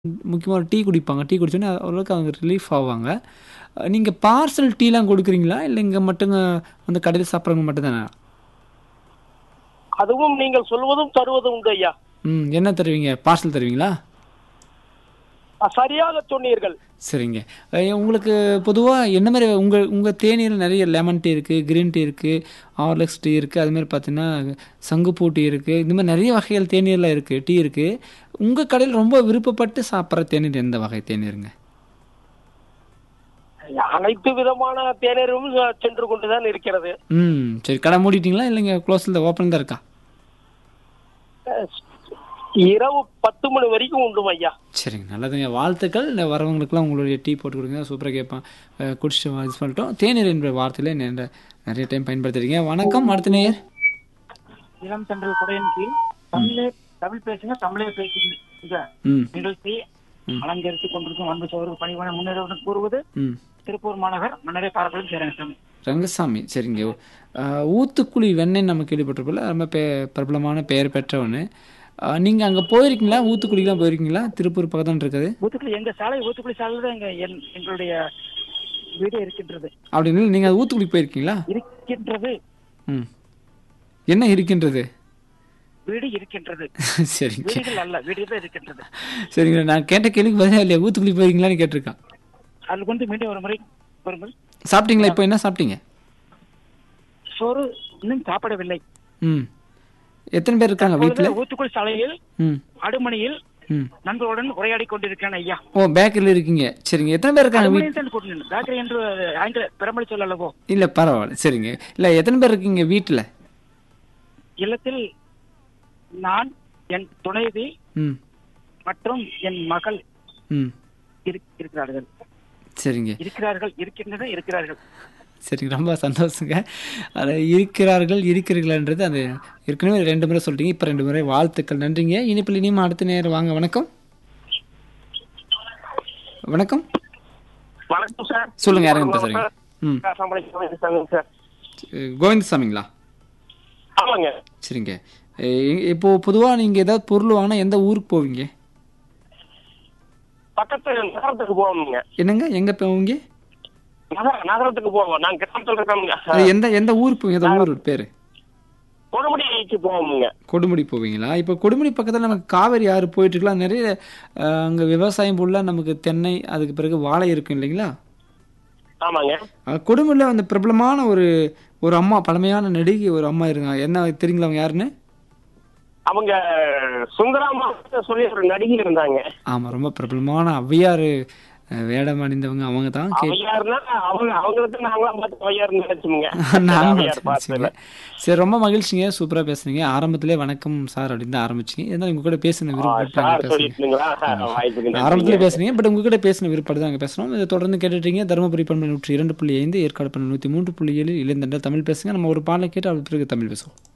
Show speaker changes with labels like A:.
A: முக்கியமா ஒரு டீ குடிப்பாங்க. டீ குடிச்சோனே ஓரளவுக்கு அவங்க ரிலீஃப் ஆவாங்க. அ நீங்க பார்சல் டீலாம் குடுக்குறீங்களா? இல்ல இங்க மட்டுங்க வந்து கடையில சாப்பிடுறவங்க மட்டும் தானா?
B: அதுவும் நீங்கள் சொல்வதும் தருவதும் உண்டு ஐயா
A: ம். என்ன தருவீங்க? பார்சல் தருவீங்களா?
B: அ, சரியாக சொன்னீர்கள்
A: சரிங்க. அ உங்களுக்கு பொதுவா என்ன மாரி உங்க உங்க தேநீர்ல நெறைய லெமன் டீ இருக்கு, கிரீன் டீ இருக்கு, ஹார்லிக்ஸ் டீ இருக்கு. அது மாரி பார்த்தீங்கன்னா, சங்குப்பூ டீ இருக்கு. இந்த மாரி நெறைய வகைகள் தேநீர்லாம் இருக்கு. டீ இருக்கு. உங்க கடையில ரொம்ப விருப்பப்பட்டு சாப்பிடுற தேநீர் எந்த வகை தேநீருங்க?
B: அனைத்து விதமான தேநீரும் அ, சென்று கொண்டுதான் இருக்கிறது
A: ம். சரி. கடை மூடிட்டீங்களா? இல்லைங்க குளோஸ்ல ஓப்பன்ல தான் இருக்கா?
B: அ, இரவு பத்து மணி வரைக்கும் உண்டு ஐயா
A: சரிங்க. நல்லதுங்க. வாழ்த்துக்கள். இந்த வரவங்களுக்கெல்லாம் உங்களுடைய டீ போட்டு குடுங்க. சூப்பரா கேட்பேன். அ குடிச்சிட்டு இது பண்ணிட்டோம். தேநீர் என்ற வார்த்தையில நெற நெறைய டைம் பயன்படுத்துறீங்க. வணக்கம். அடுத்த நேயர்.
C: இளம் தென்றல் குடையின் கீழ் தமிழே தமிழ் பேசுங்க தமிழே பேசுங்க
A: ம்.
C: நிகழ்ச்சி
A: ம்.
C: அலங்கரித்துக் கொண்டிருக்கும் அன்பு சோதருக்கு பணிவான முன்னேறுவதன் கூறுவது
A: ம்.
C: திருப்பூர் மாநகர் மன்னரை பாரப்படும் சேரங்கம்
A: ரங்கசாமி. சரிங்க. அ ஊத்துக்குளி வெண்ணெய் நம்ம கேள்விப்பட்டிருப்போம்ல. ரொம்ப பெ பிரபலமான பெயர் பெற்ற ஒண்ணு. அ நீங்க அங்க போயிருக்கீங்களா? ஊத்துக்குளிக்குலாம் போயிருக்கீங்களா? திருப்பூர் பக்கத்தான இருக்குது.
C: ஊத்துக்குளி எங்க சாலை ஊத்துக்குளி சாலையில் தான் எங்க என்- எங்களுடைய வீடு இருக்கின்றது
A: அப்படின்னு நீங்க அது ஊத்துக்குளிக்கு போயிருக்கீங்களா?
C: இருக்கின்றது
A: ம். என்ன இருக்கின்றது?
C: வீடு இருக்கின்றது
A: சரிங்க.
C: வீடுகள் அல்ல வீடுகள் தான் இருக்கின்றது
A: சரிங்க. நான் கேட்ட கேள்விக்கு பதிலா இல்லையா? ஊத்துக்குளி போயிருக்கீங்களான்னு கேட்டிருக்கான்.
C: அதில் கொண்டு மீண்டும் ஒரு முறை ஒரு முறை
A: சாப்பிட்டீங்களா? இப்போ என்ன சாப்பிட்டீங்க?
C: சோறு இன்னும் சாப்பிடவில்லை
A: ம். எத்தனை பேர் இருக்காங்க வீட்ல?
C: இப்பொழுது ஊத்துக்குளி சாலையில்
A: ம்.
C: அடுமணியில்
A: ம்.
C: நண்பர்களுடன் உரையாடி கொண்டிருக்கிறேன் ஐயா
A: ஓ பேக்கரில இருக்கீங்க. சரிங்க. எத்தனை பேர் இருக்காங்க வீட்
C: அடுமணியில் தான் கூட்டினேன் பேக்கரி என்று ஆங்கில பிரமளி சொல் அல்லவோ
A: இல்ல பரவாயில்ல. சரிங்க. இல்ல எத்தனை பேர் இருக்கீங்க வீட்ல?
C: இல்லத்தில் நான் என் துணைவி
A: ம்.
C: மற்றும் என் மகள்
A: ம்.
C: இருக்- இருக்கிறார்கள்
A: சரிங்க.
C: இருக்கிறார்கள் இருக்கின்றன இருக்கிறார்கள்
A: சரிங்க. ரொம்ப சந்தோஷங்க. அது இருக்கிறார்கள், இருக்கிறீர்கள்ன்றது அது ஏற்கனவே 2 முறை சொல்லிட்டீங்க. இப்ப 2 முறை வாழ்த்துக்கள். நன்றிங்க. இனிப்பில் இனியும் அடுத்த நேரம் வாங்க. வணக்கம். வணக்கம்.
B: வணக்கம் சார்
A: சொல்லுங்க. யாருங்க பேசுறீங்க? ம்.
B: சம்பளம் சார்
A: அஹ் கோவிந்தசாமிங்களா?
B: ஆமாங்க
A: சரிங்க. எ- இப்போ பொதுவா நீங்க ஏதாவது பொருள் வாங்கினா எந்த ஊருக்கு போவீங்க?
B: பக்கத்து நகரத்துக்கு போவோம்ங்க
A: என்னங்க? எங்க போவீங்க?
B: நகர நகரத்துக்கு போவோம் நாங்க கிராமத்துல இருக்கோம்ங்க
A: அது எந்த எந்த ஊருக்கு போவீங்க? எந்த ஊர் பேரு?
B: கொடுமுடிக்கு போவோம்ங்க
A: கொடுமுடி போவீங்களா? இப்போ கொடுமுடி பக்கத்துல நமக்கு காவேரி ஆறு போயிட்டு இருக்கலாம். நிறைய அஹ், அங்க விவசாயம் ஃபுல்லா நமக்கு தென்னை, அதுக்கு பிறகு வாழை இருக்கும் இல்லைங்களா?
B: ஆமாங்க
A: அஹ், கொடுமுடியில அந்த பிரபலமான ஒரு ஒரு அம்மா பழமையான நடிகை ஒரு அம்மா இருந்தாங்க. என்ன தெரியுங்களா அவங்க யாருன்னு?
B: அவங்க சுந்தராமா சொல்லி ஒரு நடிகை இருந்தாங்க
A: ஆமா ரொம்ப பிரபலமான ஔவையார் அஹ், வேடம் அணிந்தவங்க அவங்க தான் கே
B: அவையாருன்னா அவங்க அவங்களுக்கு நாங்களாம் பார்த்து அவையார் நினைச்சோமுங்க
A: நானும்
B: அவையார் பார்த்ததுல
A: வச்சுங்க. சரி ரொம்ப மகிழ்ச்சிங்க சூப்பரா பேசுனீங்க ஆரம்பத்திலே வணக்கம் சார் அப்படின்னு தான் ஆரம்பிச்சீங்க இருந்தாலும் உங்க கூட பேசின விருப்பப்பட்டு
B: சார்
A: பேசுறீங்க
B: சொல்லிட்டுங்களா வாய்ப்புக்கு
A: ஆரம்பத்துல
B: நன்றிங்க.
A: பேசுனீங்க பட் உங்ககிட்ட பேசின விருப்பப்பட்டு தான் அங்கே பேசுறோம் இதை தொடர்ந்து கேட்டுட்டீங்க தருமபுரி பண்பு நூற்றி இரண்டு புள்ளி ஐந்து ஏற்காடு பண்பு நூற்றி மூன்று புள்ளி ஏழு இளைந்தண்டல் தமிழ் பேசுங்க நம்ம ஒரு பாடலை கேட்டு அது பிறகு தமிழ் பேசுவோம்